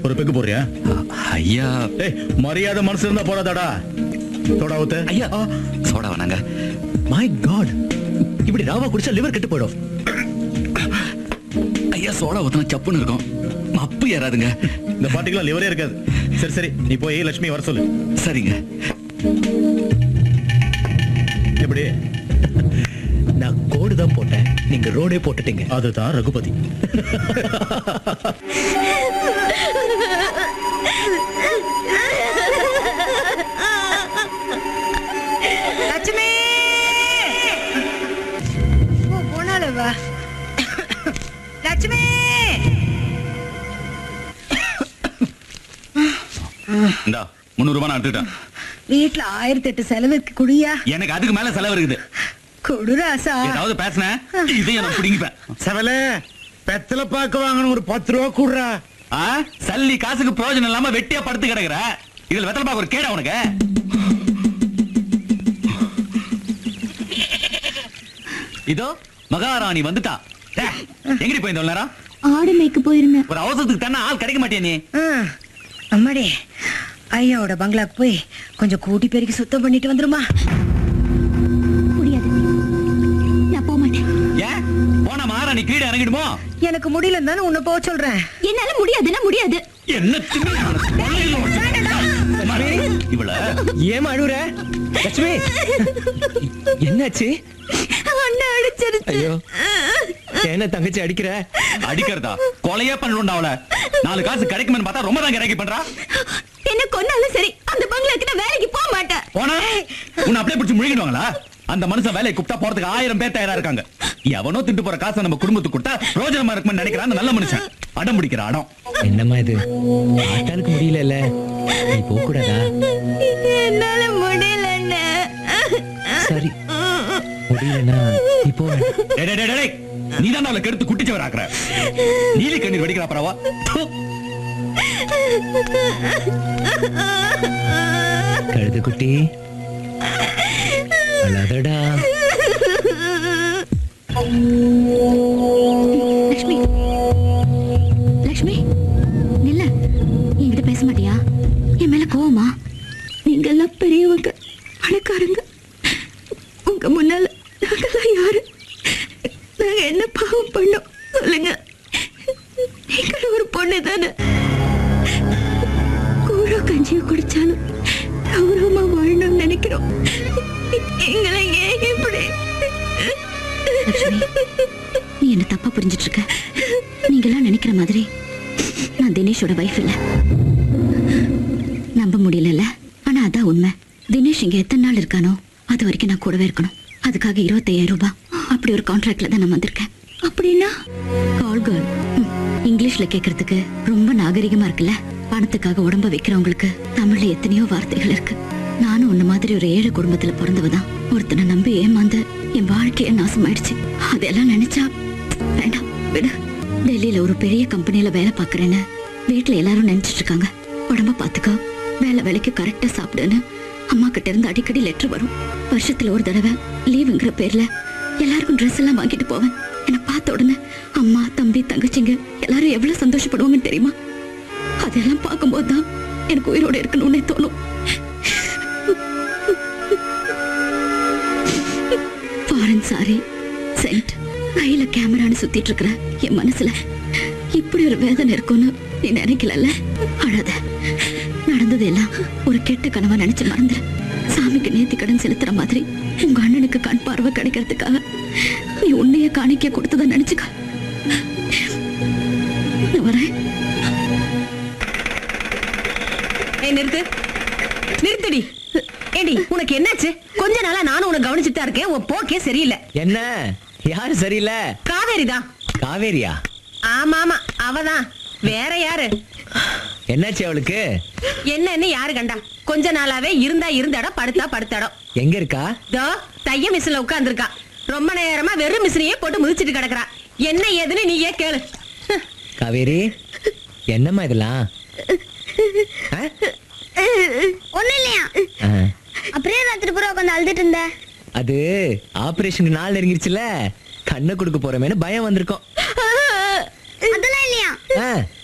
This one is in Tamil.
ஒரு பெக்கு போறியா ஐயா ஏய் மரியாதை மனசு இருந்தா போறாதாடா சோடா ஊத்து ஐயா சோடா வேணாங்க மை காட் இப்படி ராவா குடிச்சா லிவர் கெட்டு போயிடும் ஐயா சோடா ஊத்தினா சப்புன்னு இருக்கும் மப்பு ஏறாதுங்க இந்த பாட்டிக்கெல்லாம் லிவரே இருக்காது சரி சரி நீ போய் லட்சுமி வர சொல்லு சரிங்க எப்படி நான் கோடு தான் போட்டேன் நீங்க ரோடே போட்டுட்டீங்க அதுதான் ரகுபதி லட்சுமி ஓ போனாலவா லட்சுமி இந்தா முந்நூறு ரூபாய் நான் எடுத்துட்டேன் வீட்ல ஆயிரத்தி எட்டு செலவுக்கு குடியா எனக்கு அதுக்கு மேல செலவு இருக்குது கொடுராசா ஏதாவது பேசுனேன் இதையும் நான் பிடிங்கிப்பேன் செவல பெத்தல பாக்க வாங்கணும் ஒரு பத்து ரூபா கூடுறா ஆ சல்லி காசுக்கு பிரயோஜனம் இல்லாம வெட்டியா படுத்து கிடக்குற இதுல வெத்தலை பாக்க ஒரு கேடா உனக்கு இதோ மகாராணி வந்துட்டா டே, எங்கடி போய் இந்த நேரம் ஆடு மேய்க்க போயிருந்தேன் ஒரு அவசரத்துக்கு தானே ஆள் கிடைக்க மாட்டியா நீ அம்மாடி ஐயாவோட பங்களாக்கு போய் கொஞ்சம் கூட்டி பெருக்கி சுத்தம் பண்ணிட்டு வந்துருமா முடியாது நான் போக மாட்டேன் ஏன் போன மகாராணி கீழே இறங்கிடுமோ எனக்கு முடியல தானே உன்னை போக சொல்றேன் என்னால முடியாதுன்னா முடியாது என்ன திமிரு உனக்கு? கொல்லையில உனக்கு. இவள ஏமா அழுவுற லட்சுமி என்னாச்சு அண்ணா அடிச்சிருச்சு ஐயோ என்ன தங்கச்சி அடிக்கிற அடிக்கிறதா கொலையே பண்ணணும்டா அவள நாலு காசு கிடைக்குமென்னு பார்த்தா ரொம்ப தான் கிடைக்க பண்றா என்ன கொன்னாலும் சரி அந்த பங்களாக்கு நான் வேலைக்கு போக மாட்டேன் போனா உன்னை அப்படியே பிடிச்சு முழுகிடுவாங்களா அந்த மனுஷன் வேலையை கூப்பிட்டா போறதுக்கு ஆயிரம் பேர் தயாரா இருக்காங்க எவனோ திட்டு போற காசை நம்ம குடும்பத்துக்கு கொடுத்தா ரோஜனமா இருக்கும்னு நினைக்கிறான் அந்த நல்ல மனுஷன் அடம் பிடிக்கிற அடம் என்னம்மா இது ஆட்டாளுக்கு முடியல நீ போக கூடாதா என்னால முடியல அண்ணா. சரி முடியலன்னா நீ போ டேய், டேய், டேய், டேய். நீ தான் அவளை கெடுத்து குட்டிச்சவர் ஆக்குற நீலி கண்ணீர் வெடிக்கிறா பரவா கழுது குட்டி அழாதடா லக்ஷ்மி லக்ஷ்மி நில்ல என்கிட்ட பேச மாட்டியா என் மேல கோவமா நீங்க எல்லாம் பெரியவங்க பணக்காரங்க உங்க முன்னால நாங்கெல்லாம் யாரு நாங்க என்ன பாவம் பண்ணோம் சொல்லுங்க நீங்களும் ஒரு பொண்ணு தானே கூழோ கஞ்சியோ குடிச்சாலும் கௌரவமா வாழணும்னு நினைக்கிறோம் எங்களை ஏன் இப்படி நீ என்ன தப்பா புரிஞ்சிட்டு இருக்க நீங்கெல்லாம் நினைக்கிற மாதிரி நான் தினேஷோட வைஃப் இல்ல நம்ப முடியலல்ல ஆனா அதான் உண்மை தினேஷ் இங்க எத்தனை நாள் இருக்கானோ அது வரைக்கும் நான் கூடவே இருக்கணும் அதுக்காக இருபத்தையாயிரம் ரூபாய் அப்படி ஒரு கான்ட்ராக்ட்ல தான் நான் வந்திருக்கேன் அப்படின்னா கால் கேர்ள் இங்கிலீஷ்ல கேக்குறதுக்கு ரொம்ப நாகரிகமா இருக்குல்ல பணத்துக்காக உடம்ப வைக்கிறவங்களுக்கு தமிழ்ல எத்தனையோ வார்த்தைகள் இருக்கு நானும் உன்ன மாதிரி ஒரு ஏழை குடும்பத்துல பிறந்தவ தான் ஒருத்தனை நம்பி ஏமாந்து என் வாழ்க்கைய நாசமாயிடுச்சு அதெல்லாம் நினைச்சா வேண்டாம் விடு டெல்லியில ஒரு பெரிய கம்பெனில வேலை பார்க்கறேன்னு வீட்டுல எல்லாரும் நினைச்சிட்டு இருக்காங்க உடம்ப பாத்துக்கோ வேலை வேலைக்கு கரெக்டா சாப்பிடுன்னு அம்மா கிட்ட இருந்து அடிக்கடி லெட்டர் வரும் வருஷத்துல ஒரு தடவை லீவுங்கிற பேர்ல எல்லாருக்கும் ட்ரெஸ் எல்லாம் வாங்கிட்டு போவேன் என்னை பார்த்த உடனே அம்மா தம்பி தங்கச்சிங்க எல்லாரும் எவ்வளவு சந்தோஷப்படுவாங்கன்னு தெரியுமா அதெல்லாம் பார்க்கும்போது தான் எனக்கு உயிரோட இருக்கணும்னே தோணும் ஃபாரின் சாரி சென்ட் கையில கேமரான்னு சுத்திட்டு இருக்கிற என் மனசுல இப்படி ஒரு வேதனை இருக்கும்னு நீ நினைக்கலல்ல அழாத நடந்தது எல்லாம் ஒரு கெட்ட கனவா நினைச்சு மறந்துரு சாமிக்கு நேர்த்தி கடன் செலுத்துற மாதிரி உங்க அண்ணனுக்கு கண் பார்வை கிடைக்கிறதுக்காக நீ உன்னைய காணிக்க கொடுத்ததா நினைச்சுக்க நான் வரேன் ஏய் நிறுத்து நிறுத்துடி ஏடி உனக்கு என்னாச்சு கொஞ்ச நாளா நானும் உனக்கு கவனிச்சுட்டு தான் இருக்கேன் உன் போக்கே சரியில்லை என்ன யாரு சரியில்லை காவேரி தான் காவேரியா ஆமா ஆமா அவதான் வேற யாரு என்னாச்சு அவளுக்கு என்னன்னு யாரு கண்டா கொஞ்ச நாளாவே இருந்தா இருந்த இடம் படுத்தா படுத்த இடம் எங்க இருக்கா தோ தைய மிஷின்ல உட்கார்ந்திருக்கா ரொம்ப நேரமா வெறும் மிஷினையே போட்டு மிதிச்சிட்டு கிடக்குறா என்ன ஏதுன்னு நீயே கேளு ஹ், காவேரி என்னம்மா இதெல்லாம் ஆ? ஒண்ணு இல்லையா ஆ. அப்படியே ராத்திரி பூரா உட்காந்து அழுதுட்டு இருந்த அது ஆபரேஷனுக்கு நாள் நெருங்கிருச்சுல கண்ணை கொடுக்க போறமேனு பயம் வந்திருக்கோம் அதெல்லாம் இல்லையா ஆ,